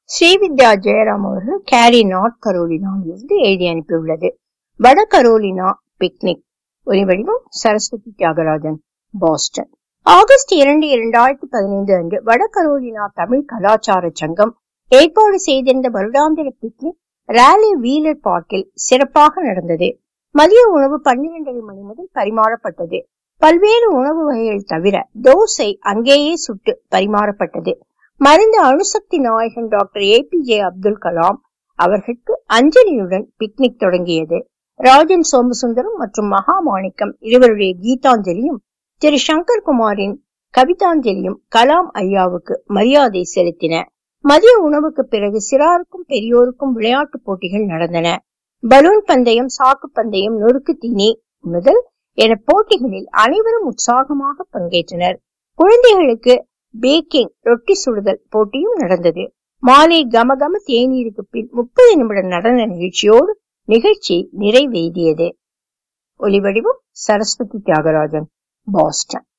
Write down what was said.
ஸ்ரீவித்யா ஜெயராம் அவர்கள் carry north கரோலினாவிலிருந்து எழுதி அனுப்பியுள்ளது வட கரோலினா பிக்னிக் ஒலிவடிவம் சரஸ்வதி தியாகராஜன் பாஸ்டன் ஆகஸ்ட் இரண்டு இரண்டாயிரத்தி பதினைந்து அன்று வட கரோலினா தமிழ் கலாச்சார சங்கம் ஏற்பாடு செய்திருந்த வருடாந்திர பிக்னிக் ராலி வீலர் பார்க்கில் சிறப்பாக நடந்தது மதிய உணவு பன்னிரண்டரை மணி முதல் பரிமாறப்பட்டது பல்வேறு உணவு வகைகள் தவிர தோசை அங்கேயே சுட்டு பரிமாறப்பட்டது மறைந்த அணுசக்தி நாயகன் doctor A P J Abdul Kalam அவர்களுக்கு அஞ்சலியுடன் பிக்னிக் தொடங்கியது ராஜன் சோமசுந்தரம் மற்றும் மகாமாணிக்கம் இருவருடைய கீதாஞ்சலியும் திரு சங்கர் குமாரின் கவிதாஞ்சலியும் கலாம் ஐயாவுக்கு மரியாதை செலுத்தின மதிய உணவுக்கு பிறகு சிறாருக்கும் பெரியோருக்கும் விளையாட்டுப் போட்டிகள் நடந்தன பலூன் பந்தயம் சாக்கு பந்தயம் நொறுக்கு தீனி முதல் என போட்டிகளில் அனைவரும் உற்சாகமாக பங்கேற்றனர் குழந்தைகளுக்கு பேக்கிங் ரொட்டி சுடுதல் போட்டியும் நடந்தது மாலை கமகம தேநீருக்கு பின் முப்பது நிமிட நடன நிகழ்ச்சியோடு நிகழ்ச்சி நிறைவேறியது ஒலிவடிவம் சரஸ்வதி தியாகராஜன் பாஸ்டன்